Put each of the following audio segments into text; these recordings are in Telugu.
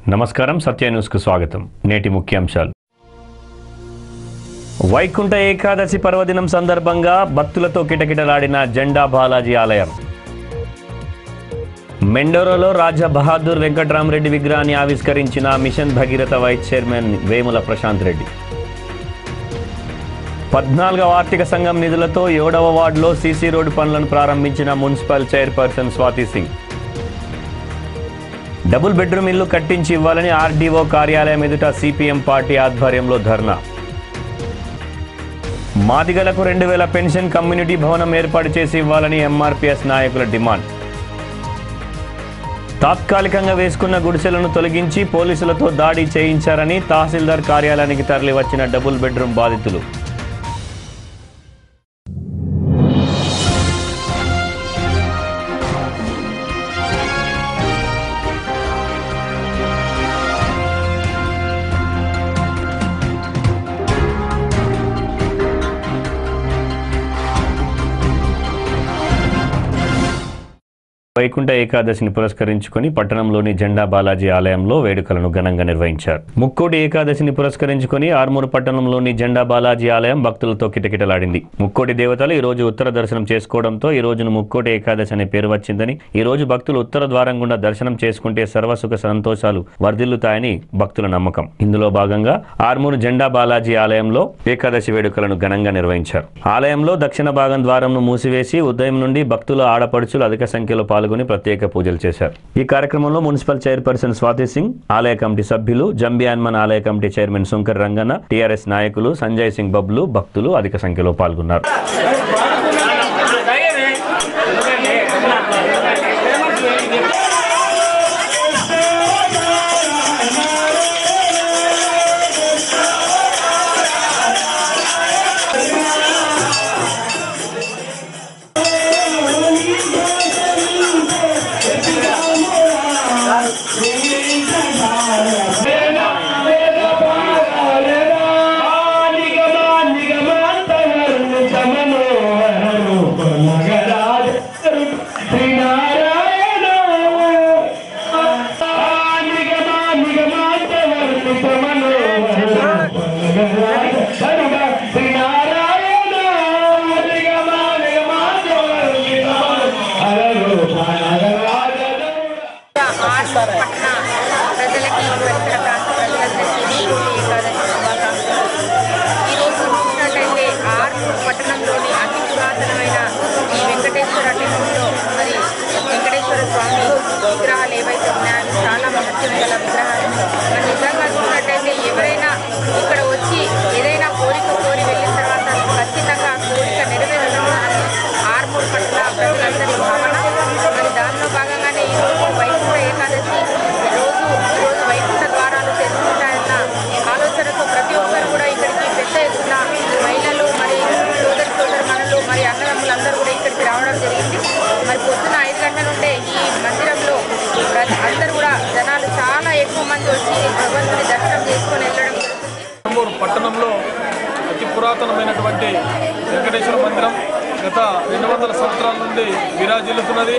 నమస్కారం సత్య న్యూస్కు స్వాగతం నేటి ముఖ్యాంశాలు వైకుంఠ ఏకాదశి పర్వదినం సందర్భంగా భక్తులతో కిటకిటలాడిన జెండా బాలాజీ ఆలయం మెండోరోలో రాజా బహాదూర్ వెంకట్రామరెడ్డి విగ్రహాన్ని ఆవిష్కరించిన mission Bhagiratha vice chairman Vemula Prashanth Reddy పద్నాలుగవ ఆర్థిక సంఘం నిధులతో ఏడవ వార్డులో సీసీ రోడ్డు పనులను ప్రారంభించిన municipal chairperson Swathi Singh double bedroom ఇల్లు కట్టించి ఇవ్వాలని ఆర్డీఓ కార్యాలయం ఎదుట సిపిఎం పార్టీ ఆధ్వర్యంలో ధర్నా మాదిగలకు రెండు వేల పెన్షన్ కమ్యూనిటీ భవనం ఏర్పాటు చేసి ఇవ్వాలని ఎంఆర్పిఎస్ నాయకుల డిమాండ్ తాత్కాలికంగా వేసుకున్న గుడిసెలను తొలగించి పోలీసులతో దాడి చేయించారని తహసీల్దార్ కార్యాలయానికి తరలి వచ్చిన డబుల్ బెడ్రూమ్ బాధితులు వైకుంఠ ఏకాదశిని పురస్కరించుకొని పట్టణంలోని జెండా బాలాజీ ఆలయంలో వేడుకలను ఘనంగా నిర్వహించారు ముక్కోటి ఏకాదశిని పురస్కరించుకొని ఆర్మూరు పట్టణంలోని జెండా బాలాజీ ఆలయం భక్తులతో కిటకిటలాడింది ముక్కోటి దేవతలు ఈ రోజు ఉత్తర దర్శనం చేసుకోవడంతో ఈ రోజును ముక్కోటి ఏకాదశి అనే పేరు వచ్చిందని ఈ రోజు భక్తులు ఉత్తర ద్వారం గుండా దర్శనం చేసుకుంటే సర్వసుఖ సంతోషాలు వర్ధిల్లుతాయని భక్తుల నమ్మకం ఇందులో భాగంగా ఆర్మూరు జెండా బాలాజీ ఆలయంలో ఏకాదశి వేడుకలను ఘనంగా నిర్వహించారు ఆలయంలో దక్షిణ భాగం ద్వారంను మూసివేసి ఉదయం నుండి భక్తుల ఆడపడుచులు అధిక సంఖ్యలో పాల్గొని ప్రత్యేక పూజలు చేశారు ఈ కార్యక్రమంలో మున్సిపల్ చైర్పర్సన్ స్వాతి సింగ్ ఆలయ కమిటీ సభ్యులు జంబియాన్మన్ ఆలయ committee chairman Shankar Ranganna TRS నాయకులు సంజయ్ సింగ్ బబ్లు భక్తులు అధిక సంఖ్యలో పాల్గొన్నారు ఆరు పట్టణ ప్రజలకి పరిసర ప్రాంత ప్రజలందరికీ విష్ణువుని ఏకాదశి శుభాకాంక్షలు ఈరోజు చూసినట్టయితే ఆరు పట్టణంలోని అతి పురాతనమైన ఈ వెంకటేశ్వర టెంపుల్లో మరి వెంకటేశ్వర స్వామి విగ్రహాలు ఏవైతే ఉన్నాయో చాలా మహత్యం గల విగ్రహాలు మరి నిజంగా చూసినట్టయితే ఎవరైనా ఇక్కడ వచ్చి ఏదైనా కోరిక కోరి వెళ్ళిన తర్వాత ఖచ్చితంగా ఆ కోరిక నెరవేరడం అన్నది ఆర్మూర్ పట్టణ ప్రజలందరి భావన మరి దానిలో భాగంగానే ఈరోజు వైకుంఠ ఏకాదశి రోజు ఈరోజు వైకుంఠ ద్వారాలు తెరుచుకుంటాయన్న ఆలోచనతో ప్రతి ఒక్కరు కూడా ఇక్కడికి పెద్ద ఎత్తున మహిళలు మరి సోదరి సోదరి మనలు మరి అన్నదమ్ములందరూ కూడా ఇక్కడికి రావడం జరిగింది మరి పొద్దున ఐదు గంటల నుండే ఈ మందిరంలో ప్ర- అందరూ కూడా జనాలు చాలా ఎక్కువ మంది వచ్చి భగవంతుని దర్శనం చేసుకొని వెళ్ళడం జరుగుతుంది ఆర్మూర్ పట్టణంలో అతి పురాతనమైనటువంటి వెంకటేశ్వర మందిరం గత రెండు వందల సంవత్సరాల నుండి విరాజిల్లుతున్నది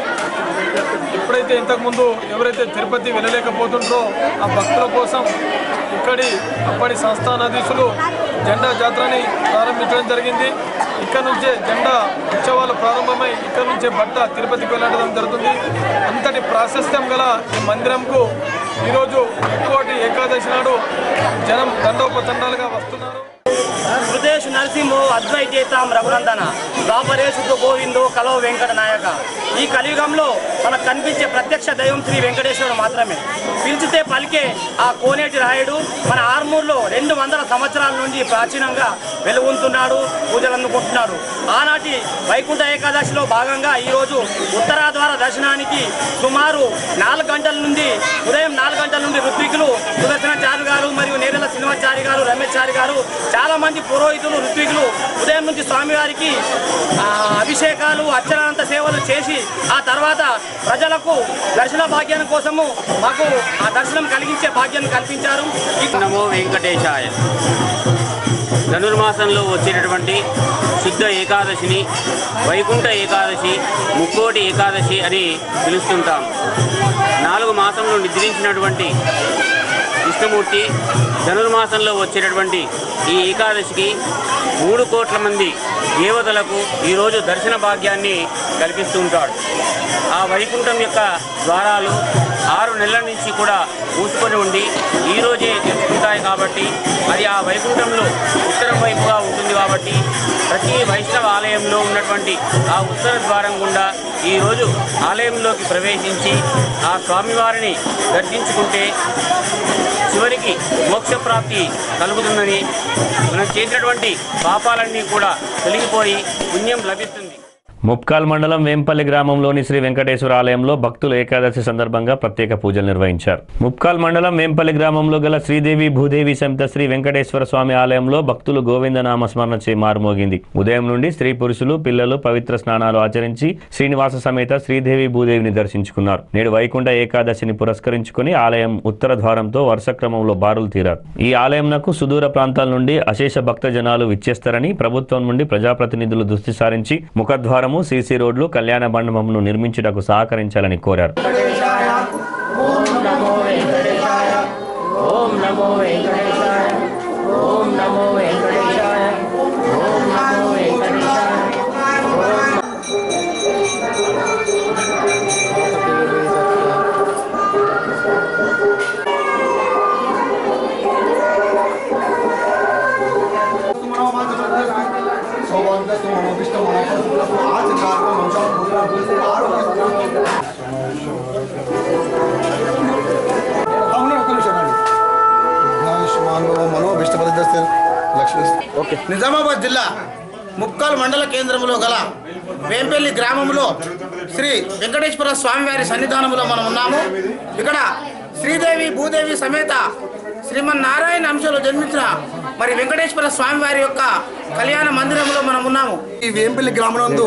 ఎప్పుడైతే ఇంతకుముందు ఎవరైతే తిరుపతి వెళ్ళలేకపోతుంటారో ఆ భక్తుల కోసం ఇక్కడి అప్పటి సంస్థానాధీశులు జెండా జాతరని ప్రారంభించడం జరిగింది ఇక్కడ నుంచే జెండా ఉత్సవాలు ప్రారంభమై ఇక్కడ నుంచే భట్ట తిరుపతికి వెళ్ళడం జరుగుతుంది అంతటి ప్రాశస్త్యం గల ఈ మందిరంకు ఈరోజు ఎక్కువటి ఏకాదశి నాడు జనం దండోపతండాలుగా వస్తున్నారు హృదయేష్ నరసింహో అద్వైతేతాం రఘునందన ద్వాపరేశుద్ధ గోవిందో కలో వెంకట నాయక ఈ కలియుగంలో మనకు కనిపించే ప్రత్యక్ష దైవం శ్రీ వెంకటేశ్వరుడు మాత్రమే పిలిచితే పలికే ఆ కోనేటి రాయుడు మన ఆర్మూర్లో రెండు వందల సంవత్సరాల నుండి ప్రాచీనంగా వెలుగుంటున్నాడు పూజలు అందుకుంటున్నాడు ఆనాటి వైకుంఠ ఏకాదశిలో భాగంగా ఈరోజు ఉత్తరాద్వార దర్శనానికి సుమారు నాలుగు గంటల నుండి ఉదయం నాలుగు గంటల నుండి ఋత్వికులు సుదర్శనాచారి గారు మరియు నేరెల శ్రీనివాచారి గారు రమేష్ చారి గారు చాలా మంది పురోహితులు ఋత్వికులు ఉదయం నుంచి స్వామివారికి ఆ, అభిషేకాలు అర్చనంత సేవలు చేసి ఆ తర్వాత ప్రజలకు దర్శన భాగ్యం కోసము మాకు ఆ దర్శనం కలిగించే భాగ్యాన్ని కల్పించారు ఈ నమో వెంకటేశాయ ధనుర్మాసంలో వచ్చేటటువంటి శుద్ధ ఏకాదశిని వైకుంఠ ఏకాదశి ముక్కోటి ఏకాదశి అని పిలుస్తుంటాం నాలుగు మాసంలో నిద్రించినటువంటి విష్ణుమూర్తి ధనుర్మాసంలో వచ్చేటటువంటి ఈ ఏకాదశికి మూడు కోట్ల మంది దేవతలకు ఈరోజు దర్శన భాగ్యాన్ని కల్పిస్తూ ఉంటాడు ఆ వైకుంఠం యొక్క ద్వారాలు ఆరు నెలల నుంచి కూడా మూసుకొని ఉండి ఈరోజే తెరుచుకుంటాయి కాబట్టి అది ఆ వైకుంఠంలో ఉత్తరం వైపుగా ఉంటుంది కాబట్టి ప్రతి వైష్ణవ ఆలయంలో ఉన్నటువంటి ఆ ఉత్తర ద్వారం గుండా ఈరోజు ఆలయంలోకి ప్రవేశించి ఆ స్వామివారిని దర్శించుకుంటే చివరికి మోక్షప్రాప్తి కలుగుతుందని మనం చేసినటువంటి పాపాలన్నీ కూడా తొలగిపోయి పుణ్యం లభిస్తుంది ముప్కాల్ మండలం వేంపల్లి గ్రామంలోని శ్రీ వెంకటేశ్వర ఆలయంలో భక్తులు ఏకాదశి సందర్భంగా ప్రత్యేక పూజలు నిర్వహించారు ముప్కాల్ మండలం వేంపల్లి గ్రామంలో గల శ్రీదేవి భూదేవి సమేత శ్రీ వెంకటేశ్వర స్వామి ఆలయంలో భక్తులు గోవిందనామ స్మరణ చే మారుమోగింది ఉదయం నుండి స్త్రీ పురుషులు పిల్లలు పవిత్ర స్నానాలు ఆచరించి శ్రీనివాస సమేత శ్రీదేవి భూదేవిని దర్శించుకున్నారు నేడు వైకుంఠ ఏకాదశిని పురస్కరించుకుని ఆలయం ఉత్తర ద్వారంతో వరుస క్రమంలో బారులు తీరారు ఈ ఆలయంనకు సుదూర ప్రాంతాల నుండి అశేష భక్త జనాలు విచ్చేస్తారని ప్రభుత్వం నుండి ప్రజాప్రతినిధులు దృష్టి సారించి ముఖద్వారము సీసీ రోడ్లు కళ్యాణ మండపంను నిర్మించుటకు సహకరించాలని కోరారు నిజామాబాద్ జిల్లా ముక్కాల్ మండల కేంద్రంలో గల వేంపల్లి గ్రామంలో శ్రీ వెంకటేశ్వర స్వామివారి సన్నిధానంలో మనం ఉన్నాము ఇక్కడ శ్రీదేవి భూదేవి సమేత శ్రీమన్నారాయణ అంశంలో జన్మించిన మరి వెంకటేశ్వర స్వామివారి యొక్క కళ్యాణ మందిరంలో మనం ఉన్నాము ఈ వేంపల్లి గ్రామనందు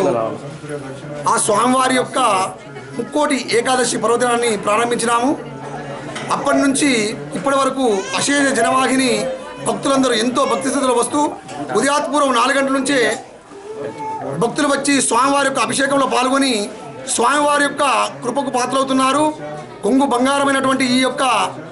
ఆ స్వామివారి యొక్క ముక్కోటి ఏకాదశి పర్వదినాన్ని ప్రారంభించినాము అప్పటి నుంచి ఇప్పటి వరకు అశేష జనవాహిని భక్తులందరూ ఎంతో భక్తి స్థితిలో వస్తూ ఉదయాత్పూర్వం నాలుగు గంటల నుంచే భక్తులు వచ్చి స్వామివారి యొక్క అభిషేకంలో పాల్గొని స్వామివారి యొక్క కృపకు పాత్రవుతున్నారు కొంగు బంగారమైనటువంటి ఈ యొక్క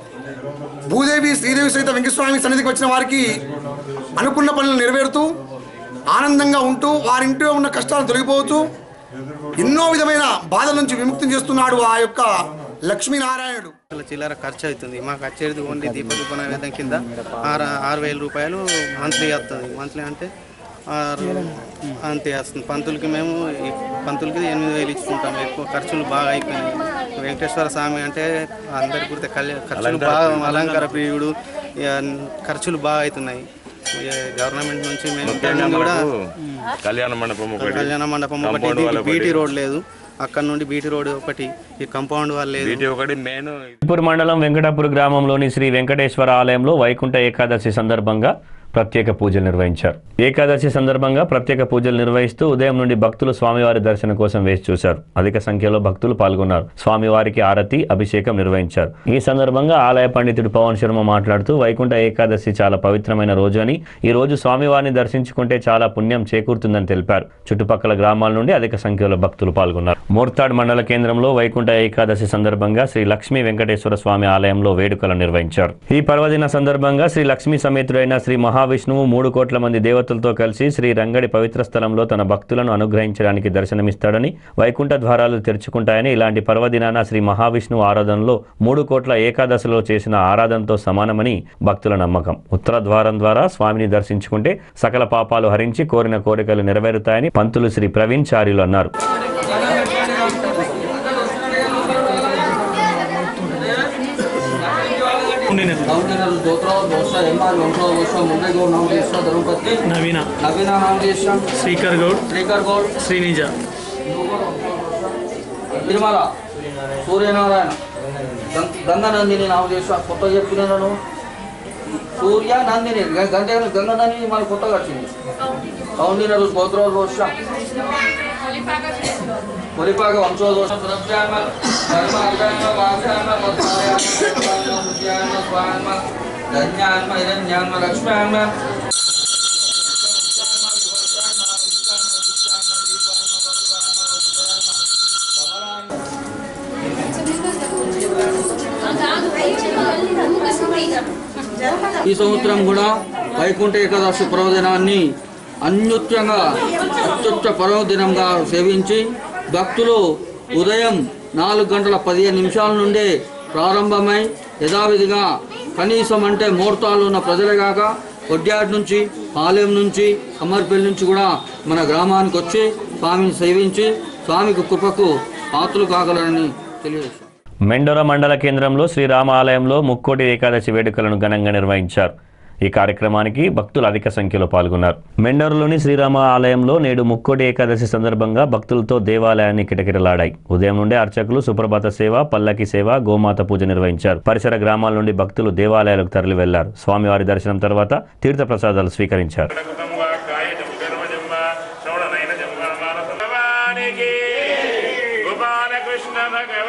భూదేవి శ్రీదేవి సహిత వెంకటస్వామి సన్నిధికి వచ్చిన వారికి అనుకున్న పనులు నెరవేరుతూ ఆనందంగా ఉంటూ వారింటిలో ఉన్న కష్టాలను తొలగిపోవచ్చు ఎన్నో విధమైన బాధల నుంచి విముక్తి చేస్తున్నాడు ఆ యొక్క లక్ష్మీనారాయణుడు లక్షల చిల్లర ఖర్చు అవుతుంది మాకు వచ్చేది ఓన్లీ దీప దీప నైవేద్యం కింద ఆరు ఆరు వేల రూపాయలు మంత్లీ వస్తుంది మంత్లీ అంటే ఆరు అంతే వస్తుంది పంతులకి మేము ఈ పంతులకి ఎనిమిది వేలు ఇచ్చుకుంటాం ఎక్కువ ఖర్చులు బాగా అయిపోయినాయి వెంకటేశ్వర స్వామి అంటే అందరి గుర్తే కళ్యాణ ఖర్చులు బాగా అలంకార ప్రియుడు ఇక ఖర్చులు బాగా అవుతున్నాయి ఇక గవర్నమెంట్ నుంచి మేము ఇంతకుముందు కూడా కళ్యాణ మండపం ఒకటి కళ్యాణ మండపం ఒకటి Compound wall ఒకటి. బీటీ రోడ్ లేదు అక్కడ నుండి బీటీ రోడ్ ఒకటి ఈ కంపౌండ్ వాళ్ళు లేదు వీటి ఒకటి మెయిన్ ఇప్పూర్ మండలం వెంకటాపూర్ గ్రామంలోని శ్రీ వెంకటేశ్వర ఆలయంలో వైకుంఠ ఏకాదశి సందర్భంగా ప్రత్యేక పూజలు నిర్వహించారు ఏకాదశి సందర్భంగా ప్రత్యేక పూజలు నిర్వహిస్తూ ఉదయం నుండి భక్తులు స్వామివారి దర్శనం కోసం వేచి చూశారు అధిక సంఖ్యలో భక్తులు పాల్గొన్నారు స్వామివారికి ఆరతి అభిషేకం నిర్వహించారు ఈ సందర్భంగా ఆలయ పండితుడు పవన్ శర్మ మాట్లాడుతూ వైకుంఠ ఏకాదశి చాలా పవిత్రమైన రోజు అని ఈ రోజు స్వామివారిని దర్శించుకుంటే చాలా పుణ్యం చేకూరుతుందని తెలిపారు చుట్టుపక్కల గ్రామాల నుండి అధిక సంఖ్యలో భక్తులు పాల్గొన్నారు మోర్తాడ్ మండల కేంద్రంలో వైకుంఠ ఏకాదశి సందర్భంగా శ్రీ లక్ష్మీ వెంకటేశ్వర స్వామి ఆలయంలో వేడుకలు నిర్వహించారు ఈ పర్వదిన సందర్భంగా శ్రీ లక్ష్మీ సమేతుడైన శ్రీ మహావిష్ణువు మూడు కోట్ల మంది దేవతలతో కలిసి శ్రీ రంగడి పవిత్ర స్థలంలో తన భక్తులను అనుగ్రహించడానికి దర్శనమిస్తాడని వైకుంఠ ద్వారాలు తెరుచుకుంటాయని ఇలాంటి పర్వదినాన శ్రీ మహావిష్ణువు ఆరాధనలో మూడు కోట్ల ఏకాదశిలో చేసిన ఆరాధనతో సమానమని భక్తుల నమ్మకం ఉత్తర ద్వారం ద్వారా స్వామిని దర్శించుకుంటే సకల పాపాలు హరించి కోరిన కోరికలు నెరవేరుతాయని పంతులు శ్రీ ప్రవీణ్ చార్యులు అన్నారు నవీన నవీన శ్రీకర్ గౌడ్ శ్రీకర్ గౌడ్ శ్రీనిజ తిరుమల సూర్యనారాయణ గం- గంగానందిని నామ చేసిన కొత్త చెప్పినాను సూర్య నందిని గ- గంట గంగానందిని మన కొత్తగా వచ్చింది కౌండినరు గోత్రోల్ దోష పురిపాక వంశోదోష ద్రవ్యామ ధర్మ అర్గామ వాగ్యామ మధ్యామ మధ్యామ మధ్యామ స్వామ ధన్యాన్మ హిరణ్యాన్మ లక్ష్మ్యాన్మ ఈ సంవత్సరం కూడా వైకుంఠ ఏకాదశి పర్వదినాన్ని అన్యుత్యంగా అత్యుచ్చ పర్వదినంగా సేవించి భక్తులు ఉదయం నాలుగు గంటల పదిహేను నిమిషాల నుండే ప్రారంభమై యథావిధిగా కనీసం అంటే ముహూర్తాలు ఉన్న ప్రజలే కాక కొడ్యాడ్ నుంచి పాలెం నుంచి కమ్మర్పల్లి నుంచి కూడా మన గ్రామానికి వచ్చి స్వామిని సేవించి స్వామికి కృపకు పాత్రలు కాగలరని తెలియజేస్తాం మెండోర మండల కేంద్రంలో శ్రీరామ ఆలయంలో ముక్కోటి ఏకాదశి వేడుకలను ఘనంగా నిర్వహించారు ఈ కార్యక్రమానికి భక్తులు అధిక సంఖ్యలో పాల్గొన్నారు మెండోరలోని శ్రీరామ ఆలయంలో నేడు ముక్కోటి ఏకాదశి సందర్భంగా భక్తులతో దేవాలయాన్ని కిటకిటలాడాయి ఉదయం నుండే అర్చకులు సుప్రభాత సేవ పల్లకి సేవ గోమాత పూజ నిర్వహించారు పరిసర గ్రామాల నుండి భక్తులు దేవాలయాలకు తరలి వెళ్లారు స్వామివారి దర్శనం తర్వాత తీర్థ ప్రసాదాలు స్వీకరించారు గోపాలకృష్ణ భగవ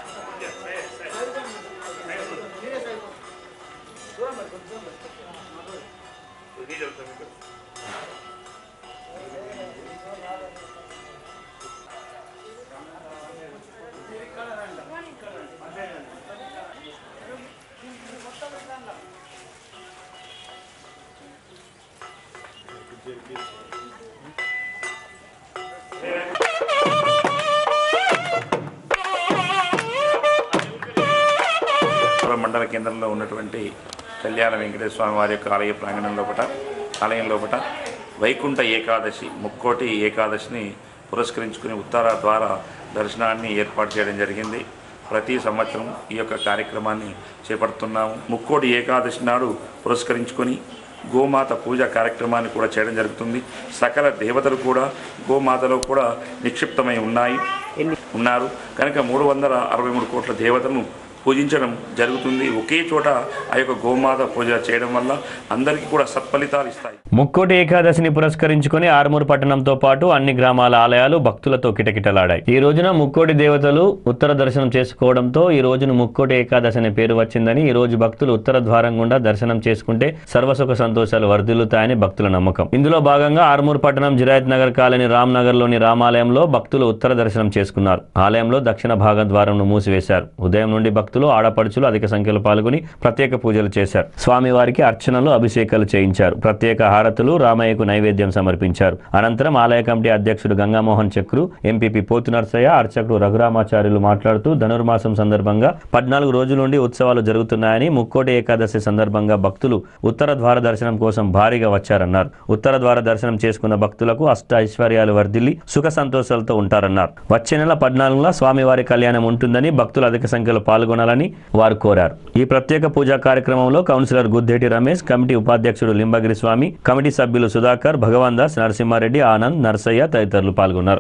పురం మండల కేంద్రంలో ఉన్నటువంటి కళ్యాణ వెంకటేశ్వర స్వామి వారి యొక్క ఆలయ ప్రాంగణం లోపల ఆలయం లోపల వైకుంఠ ఏకాదశి ముక్కోటి ఏకాదశిని పురస్కరించుకుని ఉత్తర ద్వారా దర్శనాన్ని ఏర్పాటు చేయడం జరిగింది ప్రతి సంవత్సరం ఈ యొక్క కార్యక్రమాన్ని చేపడుతున్నాము ముక్కోటి ఏకాదశి నాడు పురస్కరించుకొని గోమాత పూజ కార్యక్రమాన్ని కూడా చేయడం జరుగుతుంది సకల దేవతలు కూడా గోమాతలో కూడా నిక్షిప్తమై ఉన్నాయి ఉన్నారు కనుక మూడు వందల అరవై మూడు కోట్ల దేవతలను పూజించడం జరుగుతుంది ఒకే చోట ఆ యొక్క గోమాత పూజ చేయడం వల్ల అందరికీ కూడా సత్ఫలితాలు ఇస్తాయి ముక్కోటి ఏకాదశిని పురస్కరించుకొని ఆరుమూరు పట్టణంతో పాటు అన్ని గ్రామాల ఆలయాలు భక్తులతో కిటకిటలాడాయి ఈ రోజున ముక్కోటి దేవతలు ఉత్తర దర్శనం చేసుకోవడంతో ఈ రోజున ముక్కోటి ఏకాదశి అనే పేరు వచ్చిందని ఈ రోజు భక్తులు ఉత్తర ద్వారం గుండా దర్శనం చేసుకుంటే సర్వసుఖ సంతోషాలు వర్ధిల్లుతాయని భక్తుల నమ్మకం ఇందులో భాగంగా ఆరుమూరు పట్టణం జిరాయత్ నగర్ కాలనీ రామ్ నగర్ లోని రామాలయంలో భక్తులు ఉత్తర దర్శనం చేసుకున్నారు ఆలయంలో దక్షిణ భాగం ద్వారంను మూసివేశారు ఉదయం నుండి భక్తులు ఆడపడుచులు అధిక సంఖ్యలో పాల్గొని ప్రత్యేక పూజలు చేశారు స్వామివారికి అర్చనలు అభిషేకాలు చేయించారు ప్రత్యేక హారతులు రామయ్యకు నైవేద్యం సమర్పించారు అనంతరం ఆలయ కమిటీ అధ్యక్షుడు గంగామోహన్ చక్రు ఎంపీపీ పోతు నర్సయ్య అర్చకుడు రఘురామాచార్యులు మాట్లాడుతూ ధనుర్మాసం సందర్భంగా పద్నాలుగు రోజుల నుండి ఉత్సవాలు జరుగుతున్నాయని ముక్కోటి ఏకాదశి సందర్భంగా భక్తులు ఉత్తర ద్వార దర్శనం కోసం భారీగా వచ్చారన్నారు ఉత్తర ద్వార దర్శనం చేసుకున్న భక్తులకు అష్ట ఐశ్వర్యాలు వర్ధిల్లి సుఖ సంతోషాలతో ఉంటారన్నారు వచ్చే నెల పద్నాలుగున స్వామివారి కళ్యాణం ఉంటుందని భక్తులు అధిక సంఖ్యలో పాల్గొనాలని వారు కోరారు ఈ ప్రత్యేక పూజా కార్యక్రమంలో కౌన్సిలర్ గుద్దేటి రమేష్ కమిటీ ఉపాధ్యక్షుడు లింబగిరి స్వామి కమిటీ సభ్యులు సుధాకర్ భగవాన్ దాస్ నరసింహారెడ్డి ఆనంద్ నర్సయ్య తదితరులు పాల్గొన్నారు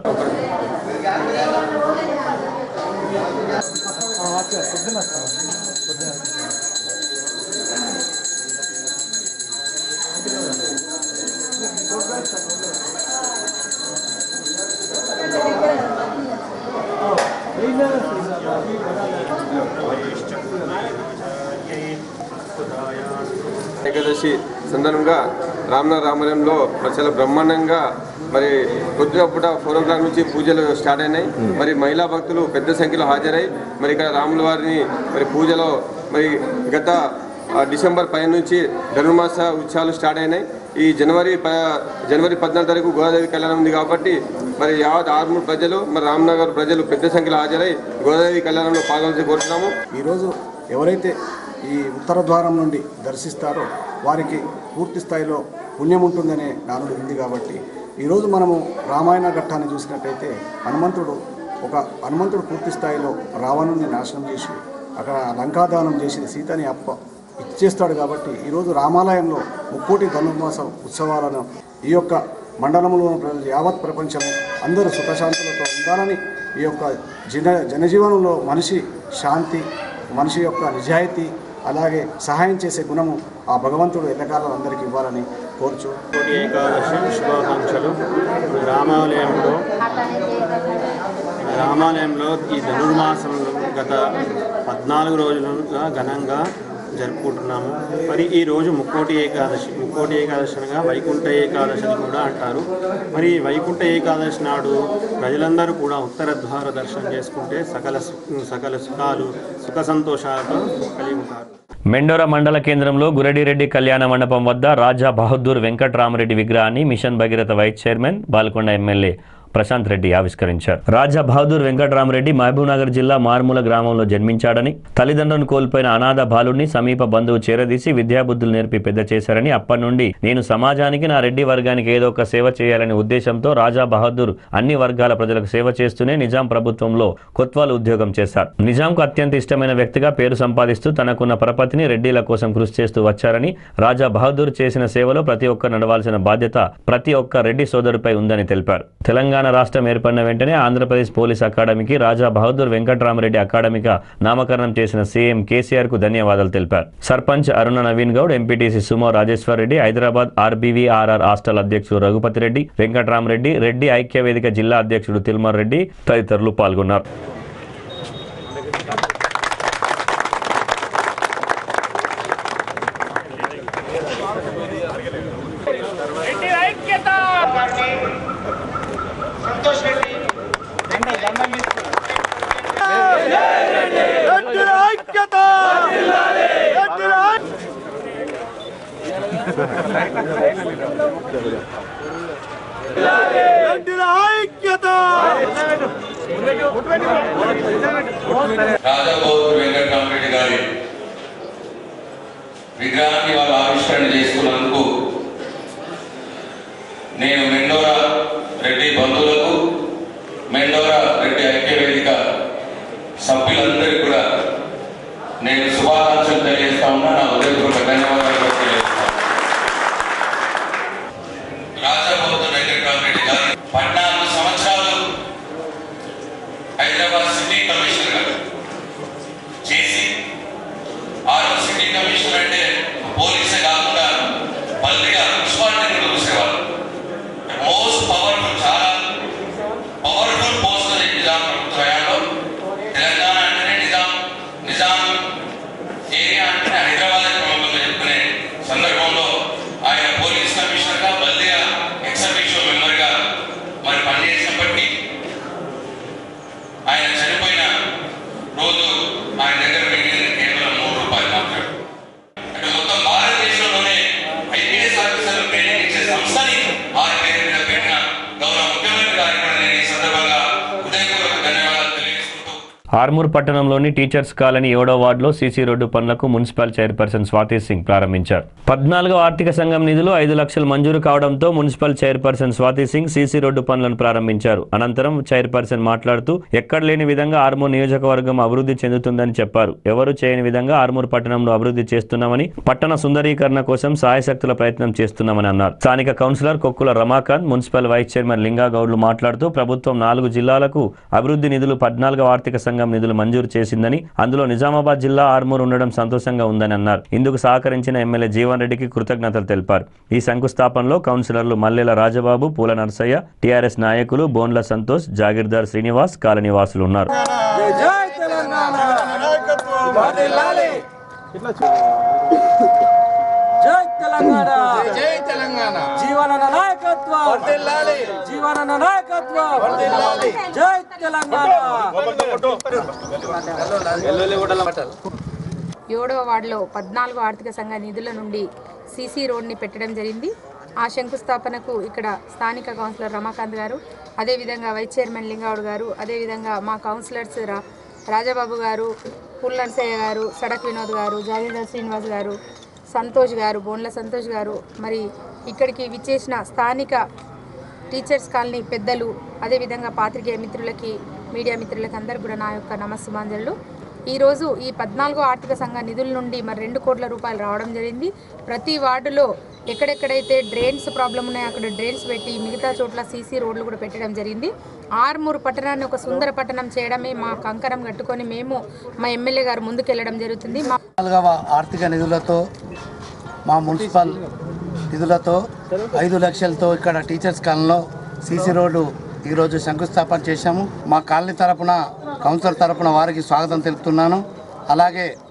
ఏకాదశి సందర్భంగా రామనగర్ రామాలయంలో మరి చాలా బ్రహ్మాండంగా మరి కొద్దిగా పూట ఫోర్ ఓ క్లాక్ నుంచి పూజలు స్టార్ట్ అయినాయి మరి మహిళా భక్తులు పెద్ద సంఖ్యలో హాజరై మరి ఇక్కడ రాముల వారిని మరి పూజలో మరి గత ఆ, డిసెంబర్ పై నుంచి ధనుర్మాస ఉత్సవాలు స్టార్ట్ అయినాయి ఈ జనవరి ప జనవరి పద్నాలుగు తారీఖు గోదావరి కళ్యాణం ఉంది కాబట్టి మరి యావత్ ఆర్మూర్ ప్రజలు మరి రామ్నగర్ ప్రజలు పెద్ద సంఖ్యలో హాజరై గోదావరి కళ్యాణంలో పాల్గొనాల్సి కోరుతున్నాము ఈరోజు ఎవరైతే ఈ ఉత్తర ద్వారం నుండి దర్శిస్తారో వారికి పూర్తి స్థాయిలో పుణ్యం ఉంటుందనే నానుడు ఉంది కాబట్టి ఈరోజు మనము రామాయణ ఘట్టాన్ని చూసినట్టయితే హనుమంతుడు ఒక హనుమంతుడు పూర్తి స్థాయిలో రావణుని నాశనం చేసి అక్కడ లంకాదానం చేసి సీతని అప్ప ఇచ్చేస్తాడు కాబట్టి ఈరోజు రామాలయంలో ముక్కోటి ధనుర్మాస ఉత్సవాలను ఈ యొక్క మండలంలో ఉన్న ప్రజలు యావత్ ప్రపంచము అందరూ సుఖశాంతులతో ఉండాలని ఈ యొక్క జన జనజీవనంలో మనిషి శాంతి మనిషి యొక్క నిజాయితీ అలాగే సహాయం చేసే గుణము ఆ భగవంతుడు ఎల్లకాలం అందరికీ ఇవ్వాలని కోరుచు కోటి ఏకాదశి శుభాకాంక్షలు రామాలయంలో రామాలయంలో ఈ ధనుర్మాసంలో గత పద్నాలుగు రోజులుగా ఘనంగా జరుపుకుంటున్నాము మరి ఈ రోజు ముక్కోటి ఏకాదశి ముక్కోటి ఏకాదశి అనగా వైకుంఠ ఏకాదశి అని కూడా అంటారు మరి ఈ వైకుంఠ ఏకాదశి నాడు ప్రజలందరూ కూడా ఉత్తర ద్వార దర్శనం చేసుకుంటే సకల సు- సకల సుఖాలు సుఖ సంతోషాలతో కలిగి ఉంటారు మెండోర మండల కేంద్రంలో గురడిరెడ్డి కళ్యాణ మండపం వద్ద రాజా బహదూర్ వెంకట్రామరెడ్డి విగ్రహాన్ని mission Bhagiratha vice chairman Balkonda MLA Prashanth Reddy ఆవిష్కరించారు రాజా బహదూర్ వెంకట్రామరెడ్డి మహబూబ్నగర్ జిల్లా మారుమూల గ్రామంలో జన్మించాడని తల్లిదండ్రులను కోల్పోయిన అనాథ బాలుని సమీప బంధువు చేరదీసి విద్యాబుద్ధులు నేర్పి పెద్ద చేశారని అప్పటి నుండి నేను సమాజానికి నా రెడ్డి వర్గానికి ఏదో ఒక సేవ చేయాలనే ఉద్దేశంతో రాజా బహదూర్ అన్ని వర్గాల ప్రజలకు సేవ చేస్తూనే నిజాం ప్రభుత్వంలో కొత్వాల్ ఉద్యోగం చేశారు నిజాంకు అత్యంత ఇష్టమైన వ్యక్తిగా పేరు సంపాదిస్తూ తనకున్న పరపతిని రెడ్డిల కోసం కృషి చేస్తూ వచ్చారని రాజా బహదూర్ చేసిన సేవలో ప్రతి ఒక్కరు నడవాల్సిన బాధ్యత ప్రతి ఒక్క రెడ్డి సోదరుపై ఉందని తెలిపారు తెలంగాణ రాష్ట్రం ఏర్పడిన వెంటనే ఆంధ్రప్రదేశ్ పోలీస్ అకాడమీకి రాజా బహదూర్ వెంకట్రామరెడ్డి అకాడమీగా నామకరణం చేసిన సీఎం కేసీఆర్ కు ధన్యవాదాలు తెలిపారు సర్పంచ్ అరుణ నవీన్ గౌడ్ ఎంపీటీసీ సుమో రాజేశ్వర్ రెడ్డి హైదరాబాద్ ఆర్బీవీఆర్ఆర్ హాస్టల్ అధ్యక్షుడు రఘుపతి రెడ్డి వెంకట్రామరెడ్డి రెడ్డి ఐక్య వేదిక జిల్లా అధ్యక్షుడు తిల్మర్ రెడ్డి తదితరులు పాల్గొన్నారు రాజాబోతు వెంకటరామరెడ్డి గారి విగ్రహాన్ని వాళ్ళు ఆవిష్కరణ చేసుకున్నందుకు నేను మెండోరా రెడ్డి బంధువులకు మెండోరా రెడ్డి ఐక్య వేదిక సభ్యులందరికీ కూడా నేను శుభాకాంక్షలు తెలియజేస్తా ఉన్నా నా ఉదయపూర్వక ధన్యవాదాలు కూడా తెలియజేస్తాను రాజాబోతు వెంకటరామరెడ్డి గారు పద్నాలుగు సంవత్సరాలు హైదరాబాద్ సిటీ కమిషనర్ గారు చేసి ఆరో సిటీ కమిషనర్ అంటే పోలీసే కాకుండా పల్లిగా మున్సిపాలిటీని కూడా చూసేవాళ్ళు మోస్ట్ పవర్ఫుల్ చాలా పవర్ఫుల్ పోస్ట్ అది నిజాం ప్రభుత్వ హయాంలో తెలంగాణ అంటేనే నిజాం నిజాం ఏరియా అంటేనే హైదరాబాద్ అని ప్రముఖంగా చెప్పుకునే సందర్భంలో ఆయన పోలీస్ కమిషనర్గా బల్దిగా ఎక్సర్విషియల్ మెంబర్గా మరి పనిచేసినప్పటికీ ఆయన చనిపోయిన రోజు ఆయన దగ్గర మిగిలిన కేవలం మూడు రూపాయలు మాత్రమే అంటే మొత్తం భారతదేశంలోనే ఐపీఎస్ ఆఫీసర్లు ట్రైనింగ్ ఇచ్చే సంస్థని వారి పేరు మీద పెట్టిన గౌరవ ముఖ్యమంత్రి గారికి కూడా నేను ఈ సందర్భంగా హృదయపూర్వక ధన్యవాదాలు తెలియజేసుకుంటూ ఆర్మూర్ పట్టణంలోని టీచర్స్ కాలనీ ఏడో వార్డులో సీసీ రోడ్డు పనులకు మున్సిపల్ చైర్పర్సన్ స్వాతి సింగ్ ప్రారంభించారు పద్నాలుగో ఆర్థిక సంఘం నిధులు ఐదు లక్షలు మంజూరు కావడంతో municipal chairperson Swathi Singh CC road పనులను ప్రారంభించారు అనంతరం చైర్పర్సన్ మాట్లాడుతూ ఎక్కడ లేని విధంగా ఆర్మూర్ నియోజకవర్గం అభివృద్ధి చెందుతుందని చెప్పారు ఎవరు చేయని విధంగా ఆర్మూర్ పట్టణంలో అభివృద్ధి చేస్తున్నామని పట్టణ సుందరీకరణ కోసం సాయశక్తుల ప్రయత్నం చేస్తున్నామని అన్నారు స్థానిక councillor Kokkula Ramakanth municipal vice chairman Linga గౌడ్లు మాట్లాడుతూ ప్రభుత్వం నాలుగు జిల్లాలకు అభివృద్ధి నిధులు పద్నాలుగో ఆర్థిక సంఘం నిధులు మంజూరు చేసిందని అందులో నిజామాబాద్ జిల్లా ఆర్మూర్ ఉండడం సంతోషంగా ఉందని అన్నారు ఇందుకు సహకరించిన ఎమ్మెల్యే జీవన్ రెడ్డికి కృతజ్ఞతలు తెలిపారు ఈ శంకుస్థాపనలో కౌన్సిలర్లు మల్లెల రాజబాబు పూల నర్సయ్య టీఆర్ఎస్ నాయకులు బోన్ల సంతోష్ జాగీర్దార్ శ్రీనివాస్ కాలనీవాసులు ఉన్నారు జై తెలంగాణ జై తెలంగాణ జై తెలంగాణ జీవన నాయకత్వం జీవన నాయకత్వం జై తెలంగాణ ఏడవ వార్డులో పద్నాలుగు ఆర్థిక సంఘ నిధుల నుండి సీసీ రోడ్ని పెట్టడం జరిగింది ఆ శంకుస్థాపనకు ఇక్కడ స్థానిక కౌన్సిలర్ రమాకాంత్ గారు అదేవిధంగా వైస్ చైర్మన్ లింగౌడ్ గారు అదేవిధంగా మా కౌన్సిలర్స్ రా రాజాబాబు గారు పుల్ నర్సయ్య గారు సడక్ వినోద్ గారు జాగీర్దార్ శ్రీనివాస్ గారు సంతోష్ గారు బోన్ల సంతోష్ గారు మరి ఇక్కడికి విచ్చేసిన స్థానిక టీచర్స్ కాలనీ పెద్దలు అదేవిధంగా పాత్రికేయ మిత్రులకి మీడియా మిత్రులకి అందరు కూడా నా యొక్క నమస్సుమాంజలు ఈరోజు ఈ పద్నాలుగో ఆర్థిక సంఘ నిధుల నుండి మరి రెండు కోట్ల రూపాయలు రావడం జరిగింది ప్రతి వార్డులో ఎక్కడెక్కడైతే డ్రైన్స్ ప్రాబ్లం ఉన్నాయో అక్కడ డ్రైన్స్ పెట్టి మిగతా చోట్ల సీసీ రోడ్లు కూడా పెట్టడం జరిగింది ఆర్మూరు పట్టణాన్ని ఒక సుందర పట్టణం చేయడమే మా కంకరం కట్టుకొని మేము మా ఎమ్మెల్యే గారు ముందుకెళ్లడం జరుగుతుంది మా నాలుగవ ఆర్థిక నిధులతో మా మున్సిపల్ నిధులతో ఐదు లక్షలతో ఇక్కడ టీచర్స్ కాలనీలో సీసీ రోడ్డు ఈరోజు శంకుస్థాపన చేశాము మా కాలనీ తరపున కౌన్సిలర్ తరపున వారికి స్వాగతం తెలుపుతున్నాను అలాగే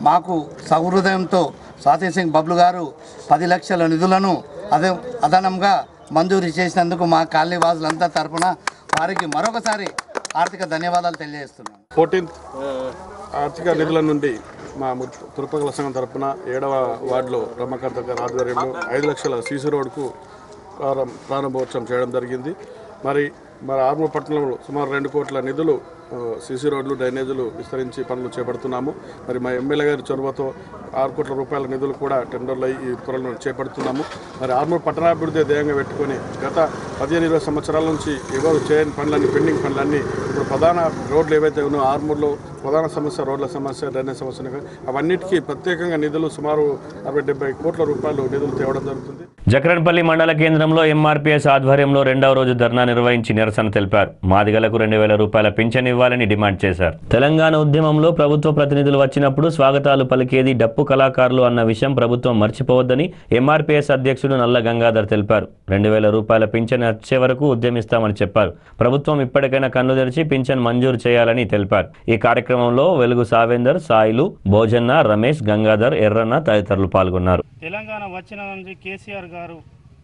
మాకు సహృదయంతో స్వాతి సింగ్ బబ్లు గారు పది లక్షల నిధులను అదే అదనంగా మంజూరు చేసినందుకు మా కాలనీ వాసులంతా తరపున వారికి మరొకసారి ఆర్థిక ధన్యవాదాలు తెలియజేస్తున్నాను ఫోర్టీన్త్ ఆర్థిక నిధుల నుండి మా ము- తురుపగల సంఘం తరపున ఏడవ వార్డులో రమ్మకర్త గారి ఆధ్వర్యంలో ఐదు లక్షల సీసీ రోడ్డుకు ప్రారం- ప్రారంభోత్సవం చేయడం జరిగింది మరి మరి ఆర్మూర్ పట్టణంలో సుమారు రెండు కోట్ల నిధులు ఆ, సీసీ రోడ్లు డ్రైనేజీలు విస్తరించి పనులు చేపడుతున్నాము మరి మా ఎమ్మెల్యే గారి చొరవతో ఆరు కోట్ల రూపాయల నిధులు కూడా టెండర్లు అయి ఈ త్వరలో చేపడుతున్నాము మరి ఆర్మూర్ పట్టణాభివృద్ధి ధ్యేయంగా పెట్టుకొని గత పదిహేను ఇరవై సంవత్సరాల నుంచి ఎవరు చేయని పనులన్నీ పెండింగ్ పనులన్నీ ఇప్పుడు ప్రధాన రోడ్లు ఏవైతే ఉన్నాయో ఆర్మూర్లో ప్రధాన సమస్య రోడ్ల సమస్య డ్రైనేజ్ సమస్య ఉన్నాయి. అవన్నిటికీ ప్రత్యేకంగా నిధులు సుమారు అరవై డెబ్బై కోట్ల రూపాయలు నిధులు తేవడం జరుగుతుంది జక్రన్పల్లి మండల కేంద్రంలో ఎంఆర్పీఎస్ ఆధ్వర్యంలో రెండవ రోజు ధర్నా నిర్వహించి నిరసన తెలిపారు మాదిగలకు రెండు వేల రూపాయల పింఛన్ ఇవ్వాలని డిమాండ్ చేశారు తెలంగాణ ఉద్యమంలో ప్రభుత్వ ప్రతినిధులు వచ్చినప్పుడు స్వాగతాలు పలికేది డప్పు కళాకారులు అన్న విషయం ప్రభుత్వం మర్చిపోవద్దని ఎంఆర్పీఎస్ అధ్యక్షుడు నల్ల గంగాధర్ తెలిపారు రెండు వేల రూపాయల పింఛన్ వచ్చే వరకు ఉద్యమిస్తామని చెప్పారు ప్రభుత్వం ఇప్పటికైనా కన్ను తెరిచి పింఛన్ మంజూరు చేయాలని తెలిపారు ఈ కార్యక్రమంలో వెలుగు సావేందర్ సాయిలు భోజన్న రమేష్ గంగాధర్ ఎర్రన్న తదితరులు పాల్గొన్నారు తెలంగాణ వచ్చిన నుంచి కేసీఆర్ గారు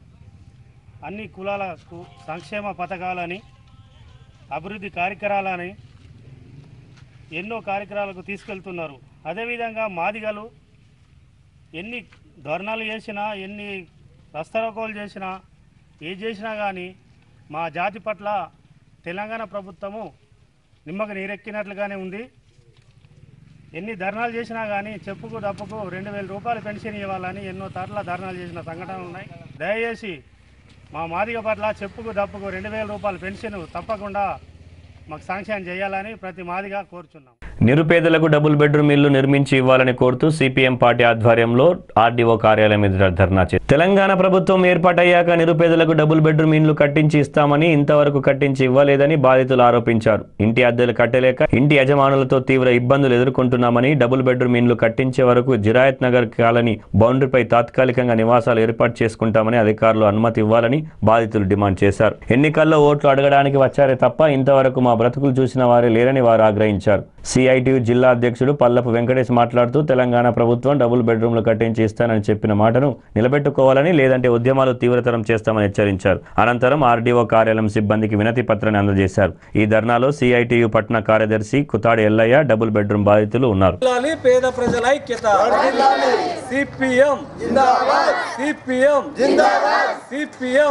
అన్ని కులాలకు సంక్షేమ పథకాలని అభివృద్ధి కార్యక్రమాలని ఎన్నో కార్యక్రమాలకు తీసుకెళ్తున్నారు అదేవిధంగా మాదిగలు ఎన్ని ధర్నాలు చేసినా ఎన్ని రస్తరోకోలు చేసినా ఏ చేసినా కానీ మా జాతి పట్ల తెలంగాణ ప్రభుత్వము నిమ్మకు నీరెక్కినట్లుగానే ఉంది ఎన్ని ధర్నాలు చేసినా కానీ చెప్పుకు దప్పుకు రెండు వేల రూపాయలు పెన్షన్ ఇవ్వాలని ఎన్నో తర్ల ధర్నాలు చేసిన సంఘటనలు ఉన్నాయి దయచేసి మా మాదిగ పట్ల చెప్పుకు దప్పుకు రెండు వేల రూపాయల పెన్షన్ తప్పకుండా మాకు శాంక్షన్ చేయాలని ప్రతి మాదిగా కోరుచున్నాం నిరుపేదలకు డబుల్ బెడ్రూమ్ ఇల్లు నిర్మించి ఇవ్వాలని కోరుతూ సిపిఎం పార్టీ ఆధ్వర్యంలో ఆర్డీఓ కార్యాలయం ఎదుట ధర్నా చేశారు తెలంగాణ ప్రభుత్వం ఏర్పాటయ్యాక నిరుపేదలకు డబుల్ బెడ్రూమ్ ఇండ్లు కట్టించి ఇస్తామని ఇంతవరకు కట్టించి ఇవ్వలేదని బాధితులు ఆరోపించారు ఇంటి అద్దెలు కట్టలేక ఇంటి యజమానులతో తీవ్ర ఇబ్బందులు ఎదుర్కొంటున్నామని డబుల్ బెడ్రూమ్ ఇండ్లు కట్టించే వరకు జిరాయత్ నగర్ కాలనీ బౌండరీపై తాత్కాలికంగా నివాసాలు ఏర్పాటు చేసుకుంటామని అధికారులు అనుమతి ఇవ్వాలని బాధితులు డిమాండ్ చేశారు ఎన్నికల్లో ఓట్లు అడగడానికి వచ్చారే తప్ప ఇంతవరకు మా బ్రతుకులు చూసిన వారే లేరని వారు ఆగ్రహించారు సిఐటియు జిల్లా అధ్యక్షుడు పల్లపు వెంకటేష్ మాట్లాడుతూ తెలంగాణ ప్రభుత్వం డబుల్ బెడ్రూమ్లు కట్టించి ఇస్తానని చెప్పిన మాటను నిలబెట్టుకోవాలని లేదంటే ఉద్యమాలు తీవ్రతరం చేస్తామని హెచ్చరించారు అనంతరం ఆర్డీఓ కార్యాలయం సిబ్బందికి వినతి పత్రాన్ని అందజేశారు ఈ ధర్నాలో సిఐటియు పట్న కార్యదర్శి కుతాడి ఎల్లయ్య డబుల్ బెడ్రూమ్ బాధితులు ఉన్నారు వర్ధిల్లాలి పేద ప్రజల ఐక్యత సిపిఎం సిపిఎం సిపిఎం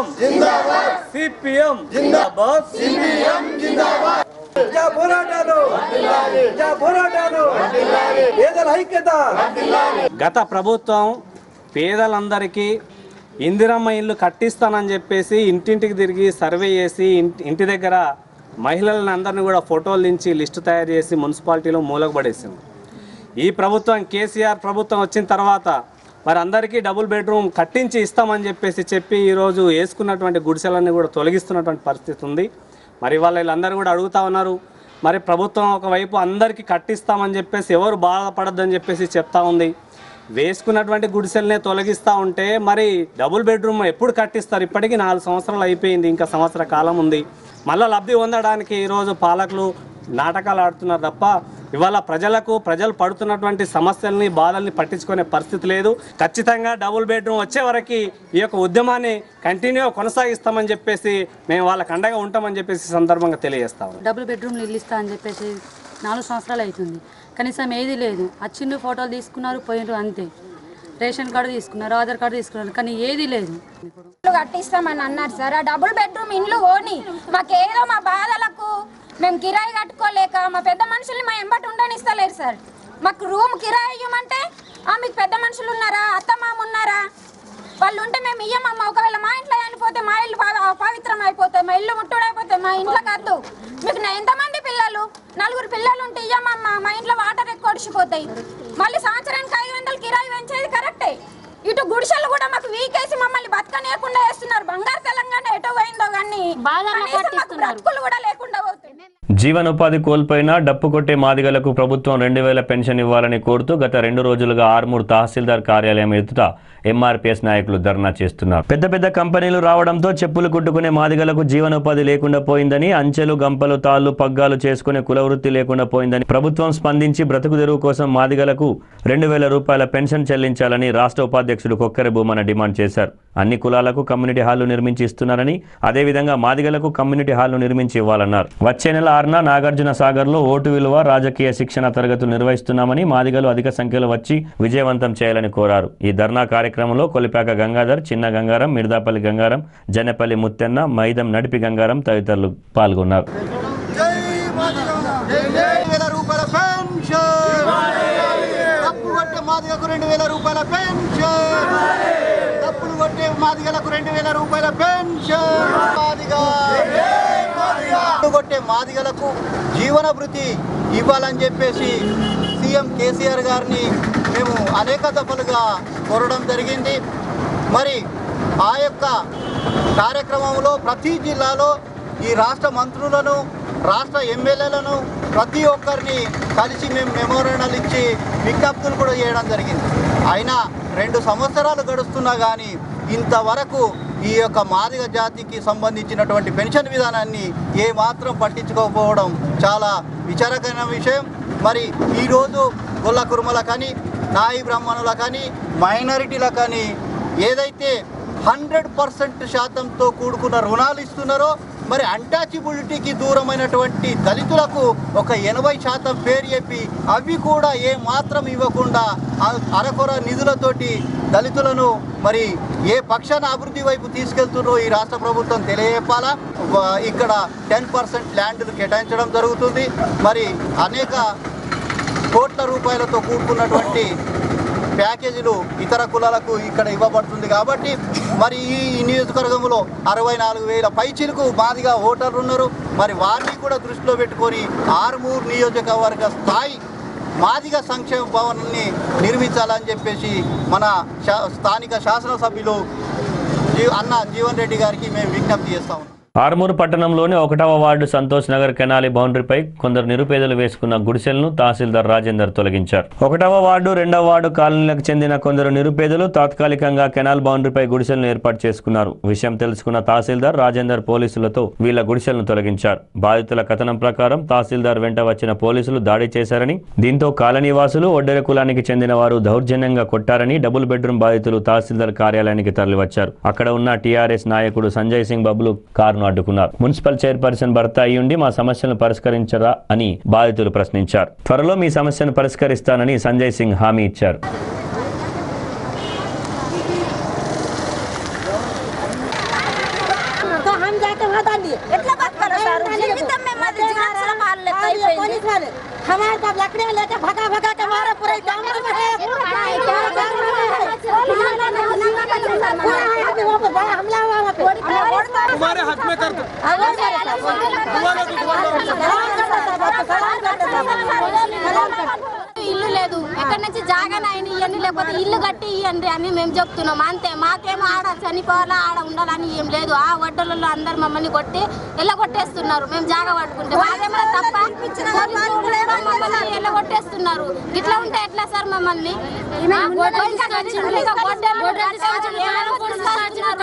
సిపిఎం జిందాబాద్ ప్రజా పోరాటాలు ప్రజా పోరాటాలు పేదల ఐక్యత గత ప్రభుత్వం పేదలందరికీ ఇందిరమ్మ ఇల్లు కట్టిస్తానని చెప్పేసి ఇంటింటికి తిరిగి సర్వే చేసి ఇంటి ఇంటి దగ్గర మహిళలను అందరినీ కూడా ఫోటోలు దించి లిస్టు తయారు చేసి మున్సిపాలిటీలో మూలకు పడేసింది ఈ ప్రభుత్వం కేసీఆర్ ప్రభుత్వం వచ్చిన తర్వాత మరి అందరికీ డబుల్ బెడ్రూమ్ కట్టించి ఇస్తామని చెప్పేసి చెప్పి ఈరోజు వేసుకున్నటువంటి గుడిసెలన్నీ కూడా తొలగిస్తున్నటువంటి పరిస్థితి ఉంది మరి వాళ్ళ వీళ్ళందరూ కూడా అడుగుతా ఉన్నారు మరి ప్రభుత్వం ఒకవైపు అందరికీ కట్టిస్తామని చెప్పేసి ఎవరు బాధపడద్దని చెప్పేసి చెప్తా ఉంది వేసుకున్నటువంటి గుడిసెలనే తొలగిస్తూ ఉంటే మరి డబుల్ బెడ్రూమ్ ఎప్పుడు కట్టిస్తారు ఇప్పటికీ నాలుగు సంవత్సరాలు అయిపోయింది ఇంకా సంవత్సర కాలం ఉంది మళ్ళీ లబ్ధి పొందడానికి ఈరోజు పాలకులు నాటకాలు ఆడుతున్నారు తప్ప ఇవాళ ప్రజలకు ప్రజలు పడుతున్నటువంటి సమస్యల్ని బాధల్ని పట్టించుకునే పరిస్థితి లేదు ఖచ్చితంగా డబుల్ బెడ్రూమ్ వచ్చే వరకు ఈ యొక్క ఉద్యమాన్ని కంటిన్యూ కొనసాగిస్తామని చెప్పేసి మేము వాళ్ళకి అండగా ఉంటామని చెప్పేసి ఈ సందర్భంగా తెలియజేస్తాము డబుల్ బెడ్రూమ్లు ఇల్లు ఇస్తా అని చెప్పేసి నాలుగు సంవత్సరాలు అవుతుంది కనీసం ఏది లేదు వచ్చిండు ఫోటోలు తీసుకున్నారు పోయినరు అంతే రేషన్ కార్డు తీసుకున్నారు ఆధార్ కార్డు తీసుకున్నారు కానీ ఏది లేదు ఇల్లు కట్టిస్తామని అన్నారు సార్ ఆ డబుల్ బెడ్రూమ్ ఇండ్లు ఓని మాకేదో మా బాధలకు మేము కిరాయి కట్టుకోలేక మా పెద్ద మనుషుల్ని మా ఎంబటి ఉండనిస్తలేరు సార్ మాకు రూమ్ కిరాయి ఇవ్వమంటే "ఆ, మీకు పెద్ద మనుషులు ఉన్నారా అత్త మామ ఉన్నారా వాళ్ళు ఉంటే మేము ఇయ్యమమ్మ ఒకవేళ మా ఇంట్లో చనిపోతే మా ఇల్లు పవ- అపవిత్రం అయిపోతాయి మా ఇల్లు ముట్టుడైపోతాయి మా ఇంట్లో కద్దు మీకు నా ఎంతమంది పిల్లలు నలుగురు పిల్లలు ఉంటే ఇయ్యమమ్మ మా ఇంట్లో వాటర్ ఎక్కువ ఒడిచిపోతాయి మళ్ళీ సంవత్సరానికి ఐదు వందలు కిరాయి పెంచేది కరెక్టే ఇటు గుడిసెలు కూడా మాకు వీకేసి మమ్మల్ని బతకనేయకుండా వేస్తున్నారు బంగారు తెలంగాణ ఎటో పోయిందో కానీ కనీసం మాకు బ్రతుకులు కూడా లేకుండా పోతుంది జీవనోపాధి కోల్పోయిన డప్పు కొట్టే మాదిగలకు ప్రభుత్వం రెండు వేల పెన్షన్ ఇవ్వాలని కోరుతూ గత రెండు రోజులుగా ఆర్మూర్ తహసీల్దార్ కార్యాలయం ఎదుట ఎంఆర్పీఎస్ నాయకులు ధర్నా చేస్తున్నారు పెద్ద పెద్ద కంపెనీలు రావడంతో చెప్పులు కుట్టుకునే మాదిగలకు జీవనోపాధి లేకుండా పోయిందని అంచెలు గంపలు తాళ్లు పగ్గాలు చేసుకునే కులవృత్తి లేకుండా పోయిందని ప్రభుత్వం స్పందించి బ్రతుకు తెరువు కోసం మాదిగలకు రెండు వేల రూపాయల పెన్షన్ చెల్లించాలని రాష్ట్ర ఉపాధ్యక్షుడు కొక్కర భూమన డిమాండ్ చేశారు అన్ని కులాలకు కమ్యూనిటీ హాళ్లు నిర్మించి ఇస్తున్నారని అదేవిధంగా మాదిగలకు కమ్యూనిటీ హాళ్లు నిర్మించి ఇవ్వాలన్నారు వచ్చే నెల ఆరున నాగార్జున సాగర్ లో ఓటు విలువ రాజకీయ శిక్షణ తరగతులు నిర్వహిస్తున్నామని మాదిగలు అధిక సంఖ్యలో వచ్చి విజయవంతం చేయాలని కోరారు ఈ ధర్నా కార్యక్రమంలో కొలిపాక గంగాధర్ చిన్న గంగారం మిర్దాపల్లి గంగారం జనపల్లి ముత్తెన్న మైదం నడిపి గంగారం తదితరులు పాల్గొన్నారు రెండు వేల రూపాయల పెన్షన్ తప్పు కొట్టే మాదిగకు రెండు వేల రూపాయల పెన్షన్ తప్పులు కొట్టే మాదిగలకు రెండు వేల రూపాయల పెన్షన్ మాదిగా తప్పు కొట్టే మాదిగలకు జీవన భృతి ఇవ్వాలని చెప్పేసి సీఎం కేసీఆర్ గారిని మేము అనేక దఫలుగా కోరడం జరిగింది మరి ఆ యొక్క కార్యక్రమంలో ప్రతి జిల్లాలో ఈ రాష్ట్ర మంత్రులను రాష్ట్ర ఎమ్మెల్యేలను ప్రతి ఒక్కరిని కలిసి మేము మెమోరాండాలు ఇచ్చి విజ్ఞప్తులు కూడా చేయడం జరిగింది అయినా రెండు సంవత్సరాలు గడుస్తున్నా కానీ ఇంతవరకు ఈ యొక్క మాదిగ జాతికి సంబంధించినటువంటి పెన్షన్ విధానాన్ని ఏ మాత్రం పట్టించుకోకపోవడం చాలా విచారకరమైన విషయం మరి ఈరోజు గొల్ల కురుమలకని నాయి బ్రాహ్మణులకని మైనారిటీలకని ఏదైతే హండ్రెడ్ పర్సెంట్ శాతంతో కూడుకున్న రుణాలు ఇస్తున్నారో మరి అంటాచిబిలిటీకి దూరమైనటువంటి దళితులకు ఒక ఎనభై శాతం పేరు చెప్పి అవి కూడా ఏ మాత్రం ఇవ్వకుండా అ- అరకొర నిధులతోటి దళితులను మరి ఏ పక్షాన అభివృద్ధి వైపు తీసుకెళ్తున్నారో ఈ రాష్ట్ర ప్రభుత్వం తెలియజెప్పాలా వ- ఇక్కడ టెన్ పర్సెంట్ ల్యాండ్లు కేటాయించడం జరుగుతుంది మరి అనేక కోట్ల రూపాయలతో కూడుకున్నటువంటి ప్యాకేజీలు ఇతర కులాలకు ఇక్కడ ఇవ్వబడుతుంది కాబట్టి మరి ఈ నియోజకవర్గంలో అరవై నాలుగు వేల పైచీలకు మాదిగా ఓటర్లు ఉన్నారు మరి వారిని కూడా దృష్టిలో పెట్టుకొని ఆరుమూరు నియోజకవర్గ స్థాయి మాదిగ సంక్షేమ భవనాన్ని నిర్మించాలని చెప్పేసి మన శా- స్థానిక శాసనసభ్యులు జీ- అన్న జీవన్ రెడ్డి గారికి మేము విజ్ఞప్తి చేస్తాం ఆర్మూరు పట్టణంలోని ఒకటవ వార్డు సంతోష్ నగర్ కెనాలి బౌండరీపై కొందరు నిరుపేదలు వేసుకున్న గుడిసెలను తహసీల్దార్ రాజేందర్ తొలగించారు ఒకటవ వార్డు రెండవ వార్డు కాలనీలకు చెందిన కొందరు నిరుపేదలు తాత్కాలికంగా కెనాల్ బౌండరీపై గుడిసెలను ఏర్పాటు చేసుకున్నారు విషయం తెలుసుకున్న తహసీల్దార్ రాజేందర్ పోలీసులతో వీళ్ల గుడిసెలను తొలగించారు బాధితుల కథనం ప్రకారం తహసీల్దార్ వెంట వచ్చిన పోలీసులు దాడి చేశారని దీంతో కాలనీవాసులు ఒడ్డెర కులానికి చెందిన వారు దౌర్జన్యంగా కొట్టారని డబుల్ బెడ్రూమ్ బాధితులు తహసీల్దార్ కార్యాలయానికి తరలివచ్చారు అక్కడ ఉన్న టీఆర్ఎస్ నాయకుడు సంజయ్ సింగ్ బబ్లు కారును అడ్డుకున్నారు మున్సిపల్ చైర్పర్సన్ భర్త అయ్యుండి మా సమస్యలను పరిష్కరించరా అని బాధితులు ప్రశ్నించారు త్వరలో మీ సమస్యను పరిష్కరిస్తానని సంజయ్ సింగ్ హామీ ఇచ్చారు तो हम जाके वहाँ डाल दिए इतना बात करो सर जीवित में मत जीवन से पाल लेते हैं पुलिस वाले हमारे पास लकड़ियाँ लेके भगा भगा के मारे पूरे जंगल में है पूरे जंगल में है पूरा यहाँ पे वहाँ पे बड़ा हमला हुआ वहाँ पे तुम्हारे हाथ में कर दो ఇల్లు లేదు ఎక్కడి నుంచి జాగానే అయిన ఇవన్నీ లేకపోతే ఇల్లు కట్టి ఇవ్వండి అని మేము చెప్తున్నాం అంతే మాకేమో ఆడ చనిపోవాలా ఆడ ఉండాలని ఏం లేదు ఆ వడ్డలలో అందరు మమ్మల్ని కొట్టి ఎల్ల కొట్టేస్తున్నారు మేము జాగా పట్టుకుంటే మాదేమో తప్ప పోలీసులు కూడా మమ్మల్ని ఎల్ల కొట్టేస్తున్నారు ఇట్లా ఉంటే ఎట్లా సార్ మమ్మల్ని ఆ, ఇంకా గొడ్డలు, ఇంకా గొడ్డలు, గంటలు, ఏమైనా కొనుక్కొస్తున్నారు.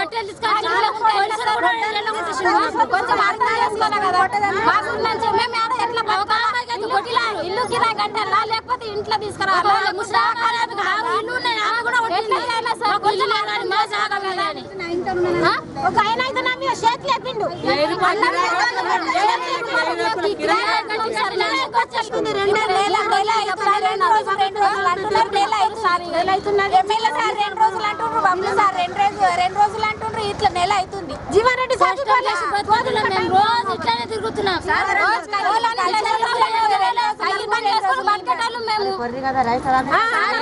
కొంచెం అర్థం చేసుకోవాలి కదా మాకు నుంచి మేము ఆడ ఎట్లా బతకాలా? ఇలా ఇల్లు కిరా కట్టాలా లేకపోతే ఇంట్లో తీసుకురావాలా ఎట్లయినా సరే కొంచెం ఆడాలి, మా జాగా మీద అని. ఆ? ఒక ఆయన అయితే నా మీద చేతులు ఎత్తిండు. అన్నం వచ్చేస్తుంది. రెండు నెలల నెల అవుతుంది. రెండు రోజులు, రెండు రోజులు అంటున్నారు. నెల అవుతుంది సార్. ఎమ్మెల్యే సార్ రెండు రోజులు అంటుండ్రు బబ్లు సార్ రెండు రోజులు రెండు రోజులు అంటుండ్రు ఇట్లా నెల అవుతుంది జీవారెడ్డి సార్ మేము రోజు ఇట్లానే తిరుగుతున్నాం రోజు సైకిల్ బండి వేసుకొని బతకటాలు మేము ఆ,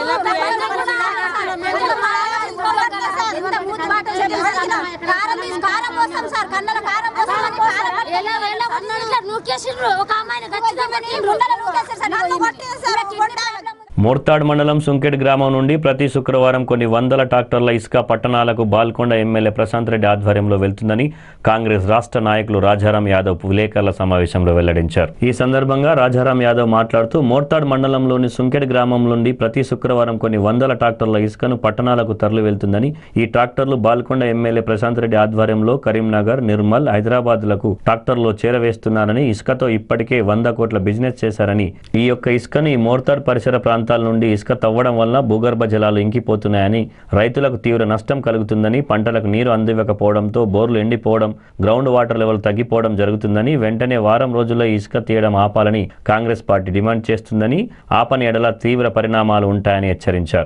ఎంత మూతి మాటలు చెప్తున్నాం. కారం తీసి కారం పోస్తాం సార్ కన్నడ కారం పోస్తాం అని కారం పట్టి ఇట్లా నూకేసిండ్రు ఒక అమ్మాయిని ఖచ్చితంగా నూకేసారు సార్ నన్ను కొట్టేశారు మోర్తాడ్ మండలం సుంకెడ్ గ్రామం నుండి ప్రతి శుక్రవారం కొన్ని వందల ట్రాక్టర్ల ఇసుక పట్టణాలకు బాల్కొండ ఎమ్మెల్యే ప్రశాంత్ రెడ్డి ఆధ్వర్యంలో వెళ్తుందని కాంగ్రెస్ రాష్ట్ర నాయకులు రాజారాం యాదవ్ విలేకరుల సమావేశంలో వెల్లడించారు ఈ సందర్భంగా రాజారాం యాదవ్ మాట్లాడుతూ మోర్తాడ్ మండలంలోని సుంకెడ్ గ్రామం నుండి ప్రతి శుక్రవారం కొన్ని వందల ట్రాక్టర్ల ఇసుకను పట్టణాలకు తరలి వెళ్తుందని ఈ ట్రాక్టర్లు బాల్కొండ ఎమ్మెల్యే ప్రశాంత్ రెడ్డి ఆధ్వర్యంలో కరీంనగర్ నిర్మల్ హైదరాబాద్లకు ట్రాక్టర్లో చేరవేస్తున్నారని ఇసుకతో ఇప్పటికే వంద కోట్ల బిజినెస్ చేశారని ఈ యొక్క ఇసుకను ఈ మోర్తాడ్ పరిసర ప్రాంతాల నుండి ఇసుక తవ్వడం వల్ల భూగర్భ జలాలు ఇంకిపోతున్నాయని రైతులకు తీవ్ర నష్టం కలుగుతుందని పంటలకు నీరు అందివ్వకపోవడంతో బోర్లు ఎండిపోవడం గ్రౌండ్ వాటర్ లెవెల్ తగ్గిపోవడం జరుగుతుందని వెంటనే వారం రోజుల్లో ఈ ఇసుక తీయడం ఆపాలని కాంగ్రెస్ పార్టీ డిమాండ్ చేస్తుందని ఆపని ఎడల తీవ్ర పరిణామాలు ఉంటాయని హెచ్చరించారు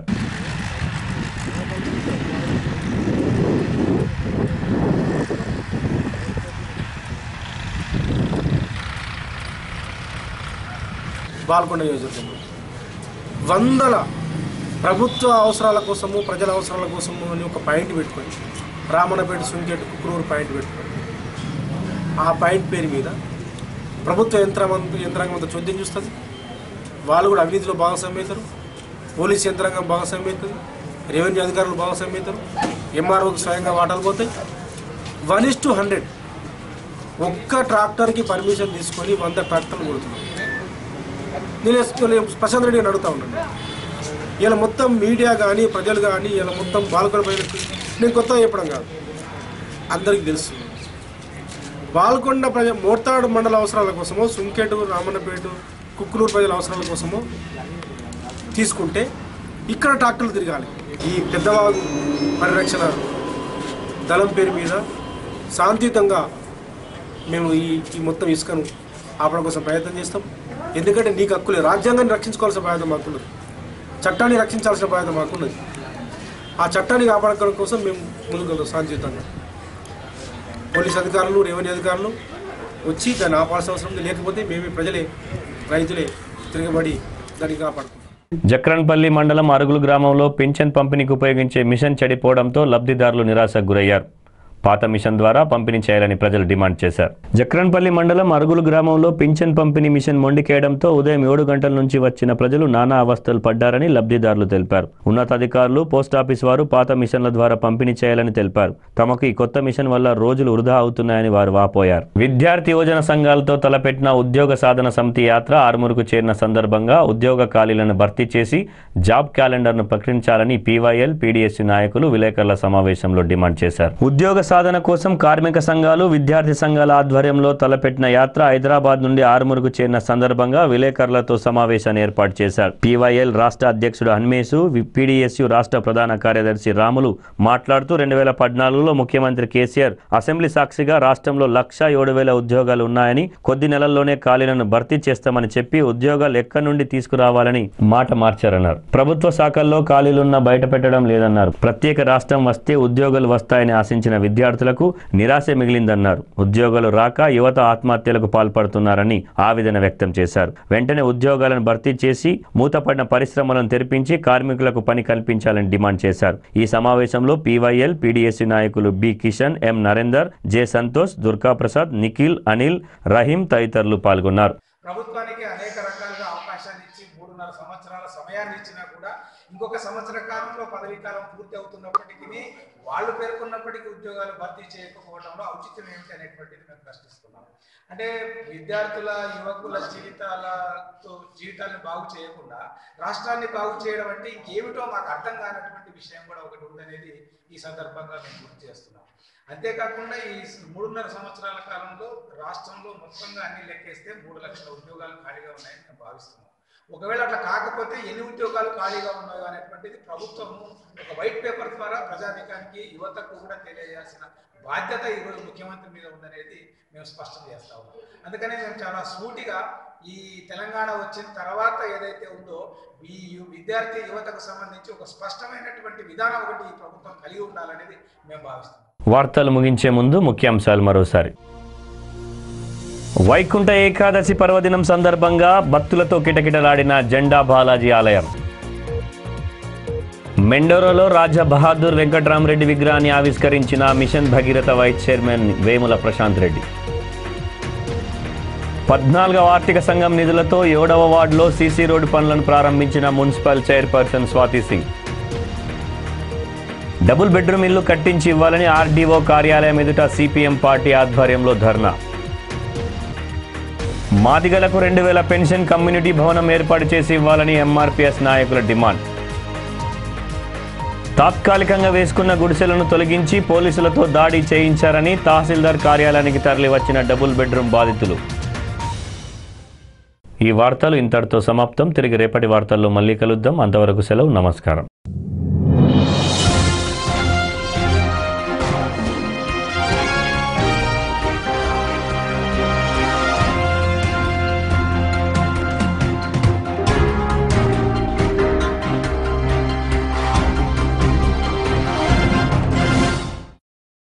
బాల్కొండ నియోజకవర్గంలో వందల ప్రభుత్వ అవసరాల కోసము ప్రజల అవసరాల కోసము అని ఒక పాయింట్ పెట్టుకొని రామన్నపేట సుంకేట్ కుక్రూరు పాయింట్ పెట్టుకొని ఆ పాయింట్ పేరు మీద ప్రభుత్వ యంత్రాంగం యంత్రాంగం అంతా చోద్యం చూస్తుంది వాళ్ళు కూడా అవినీతిలో భాగస్వామ్యం అవుతారు పోలీస్ యంత్రాంగం భాగస్వామ్యం అవుతుంది రెవెన్యూ అధికారులు భాగస్వామ్యం అవుతారు ఎంఆర్ఓకి స్వయంగా వాటాలు పోతాయి వన్ ఇస్ టు హండ్రెడ్ ఒక్క ట్రాక్టర్కి పర్మిషన్ తీసుకొని వంద ట్రాక్టర్లు కొడుతున్నాం నేను నేను ప్రశాంత్ రెడ్డి గారిని అడుగుతా ఉన్నాను ఇలా మొత్తం మీడియా కానీ ప్రజలు కానీ ఇలా మొత్తం బాల్కొండ ప్రజలకు నేను కొత్తగా చెప్పడం కాదు అందరికీ తెలుసు బాల్కొండ ప్రజ మోర్తాడు మండల అవసరాల కోసమో సుంకేటు రామన్నపేట కుక్కునూరు ప్రజల అవసరాల కోసమో తీసుకుంటే ఇక్కడ ట్రాక్టర్లు తిరగాలి ఈ పెద్దవాగు పరిరక్షణ దళం పేరు మీద శాంతియుతంగా మేము ఈ ఈ మొత్తం ఇసుకను ఆపడం కోసం ప్రయత్నం చేస్తాం ఎందుకంటే నీకు హక్కులే రాజ్యాంగాన్ని రక్షించుకోవాల్సిన బాధ్యత మాకున్నది చట్టాన్ని రక్షించాల్సిన బాధ్యత మాకున్నది ఆ చట్టాన్ని కాపాడుకోవడం కోసం మేము ముందుకు వెళ్తాం శాంతియుతంగా పోలీస్ అధికారులు రెవెన్యూ అధికారులు వచ్చి దాన్ని ఆపాల్సిన అవసరం ఉంది లేకపోతే మేమే ప్రజలే రైతులే తిరగబడి దాన్ని కాపాడుకుంటాం జక్రన్పల్లి మండలం అరుగులు గ్రామంలో పింఛన్ పంపిణీకి ఉపయోగించే మిషన్ చెడిపోవడంతో లబ్ధిదారులు నిరాశకు గురయ్యారు పాత మిషన్ ద్వారా పంపిణీ చేయాలని ప్రజలు డిమాండ్ చేశారు జక్రన్పల్లి మండలం అరుగులు గ్రామంలో పింఛన్ పంపిణీ మిషన్ మొండికేయడంతో ఉదయం ఏడు గంటల నుంచి వచ్చిన ప్రజలు నానా అవస్థలు పడ్డారని లబ్ధిదారులు తెలిపారు ఉన్నతాధికారులు పోస్టాఫీస్ వారు పాత మిషన్ల ద్వారా పంపిణీ చేయాలని తెలిపారు తమకు ఈ కొత్త మిషన్ వల్ల రోజులు వృధా అవుతున్నాయని వారు వాపోయారు విద్యార్థి యువజన సంఘాలతో తలపెట్టిన ఉద్యోగ సాధన సమితి యాత్ర ఆరుమూరుకు చేరిన సందర్భంగా ఉద్యోగ ఖాళీలను భర్తీ చేసి జాబ్ క్యాలెండర్ను ప్రకటించాలని పీవైఎల్ పీడీఎస్సీ నాయకులు విలేకరుల సమావేశంలో డిమాండ్ చేశారు ఉద్యోగ సాధన కోసం కార్మిక సంఘాలు విద్యార్థి సంఘాల ఆధ్వర్యంలో తలపెట్టిన యాత్ర హైదరాబాద్ నుండి ఆరుమూరుకు చేరిన సందర్భంగా విలేకరులతో సమావేశాన్ని ఏర్పాటు చేశారు పీవైఎల్ రాష్ట్ర అధ్యక్షుడు హన్మేసు పీడీఎస్యు రాష్ట్ర ప్రధాన కార్యదర్శి రాములు మాట్లాడుతూ రెండు వేల పద్నాలుగులో ముఖ్యమంత్రి కేసీఆర్ అసెంబ్లీ సాక్షిగా రాష్ట్రంలో లక్ష ఏడు వేల ఉద్యోగాలు ఉన్నాయని కొద్ది నెలల్లోనే ఖాళీలను భర్తీ చేస్తామని చెప్పి ఉద్యోగాలు ఎక్కడి నుండి తీసుకురావాలని మాట మార్చారన్నారు ప్రభుత్వ శాఖల్లో ఖాళీలున్న బయట పెట్టడం లేదన్నారు ప్రత్యేక రాష్ట్రం వస్తే ఉద్యోగాలు వస్తాయని ఆశించిన విద్యార్థులకు నిరాశ మిగిలిందన్నారు ఉద్యోగాలు రాక యువత ఆత్మహత్యలకు పాల్పడుతున్నారని ఆవేదన వ్యక్తం చేశారు వెంటనే ఉద్యోగాలను భర్తీ చేసి మూతపడిన పరిశ్రమలను తెరిపించి కార్మికులకు పని కల్పించాలని డిమాండ్ చేశారు ఈ సమావేశంలో పీవైఎల్ పీడీఎస్సీ నాయకులు B Kishan M Narender J Santosh Durga Prasad Nikhil Anil Rahim తదితరులు పాల్గొన్నారు ప్రభుత్వానికి అనేక రకాలుగా అవకాశాన్ని ఇచ్చి మూడున్నర సంవత్సరాల సమయాన్ని ఇచ్చినా కూడా ఇంకొక సంవత్సర కాలంలో పదవీ కాలం పూర్తి అవుతున్నప్పటికీ వాళ్ళు పేర్కొన్నప్పటికీ ఉద్యోగాలు భర్తీ చేయకపోవడంలో ఔచిత్యం ఏమిటి అనేటువంటిది మేము ప్రశ్నిస్తున్నాం అంటే విద్యార్థుల యువకుల జీవితాలతో జీవితాలను బాగు చేయకుండా రాష్ట్రాన్ని బాగు చేయడం అంటే ఇంకేమిటో మాకు అర్థం కానటువంటి విషయం కూడా ఒకటి ఉందనేది ఈ సందర్భంగా మేము గుర్తు చేస్తున్నాం అంతేకాకుండా ఈ మూడున్నర సంవత్సరాల కాలంలో రాష్ట్రంలో మొత్తంగా అన్ని లెక్కేస్తే మూడు లక్షల ఉద్యోగాలు ఖాళీగా ఉన్నాయని మేము భావిస్తున్నాం ఒకవేళ అట్లా కాకపోతే ఎన్ని ఉద్యోగాలు ఖాళీగా ఉన్నాయో అనేటువంటిది ప్రభుత్వము ఒక వైట్ పేపర్ ద్వారా ప్రజానికానికి యువతకు కూడా తెలియజేయాల్సిన బాధ్యత ఈరోజు ముఖ్యమంత్రి మీద ఉందనేది మేము స్పష్టం చేస్తా ఉన్నాం అందుకనే మేము చాలా సూటిగా ఈ తెలంగాణ వచ్చిన తర్వాత ఏదైతే ఉందో ఈ విద్యార్థి యువతకు సంబంధించి ఒక స్పష్టమైనటువంటి విధానం ఒకటి ఈ ప్రభుత్వం కలిగి ఉండాలనేది మేము భావిస్తున్నాం వార్తలు ముగించే ముందు ముఖ్యాంశాలు మరోసారి వైకుంఠ ఏకాదశి పర్వదినం సందర్భంగా భక్తులతో కిటకిటలాడిన జెండా బాలాజీ ఆలయం మెండోరోలో రాజా బహాదూర్ వెంకట్రామరెడ్డి విగ్రహాన్ని ఆవిష్కరించిన mission Bhagiratha vice chairman Vemula Prashanth Reddy పద్నాలుగవ ఆర్థిక సంఘం నిధులతో ఏడవ వార్డులో సీసీ రోడ్డు పనులను ప్రారంభించిన municipal chairperson Swathi Singh double bedroom ఇల్లు కట్టించి ఇవ్వాలని ఆర్డీఓ కార్యాలయం ఎదుట సిపిఎం పార్టీ ఆధ్వర్యంలో ధర్నా మాదిగలకు రెండు వేల పెన్షన్ కమ్యూనిటీ భవనం ఏర్పాటు చేసి ఇవ్వాలని ఎంఆర్పిఎస్ నాయకుల డిమాండ్ తాత్కాలికంగా వేసుకున్న గుడిసెలను తొలగించి పోలీసులతో దాడి చేయించారని తహసీల్దార్ కార్యాలయానికి తరలి వచ్చిన డబుల్ బెడ్రూమ్ బాధితులు ఈ వార్తలు ఇంతటితో సమాప్తం తిరిగి రేపటి వార్తల్లో మళ్ళీ కలుద్దాం అంతవరకు సెలవు నమస్కారం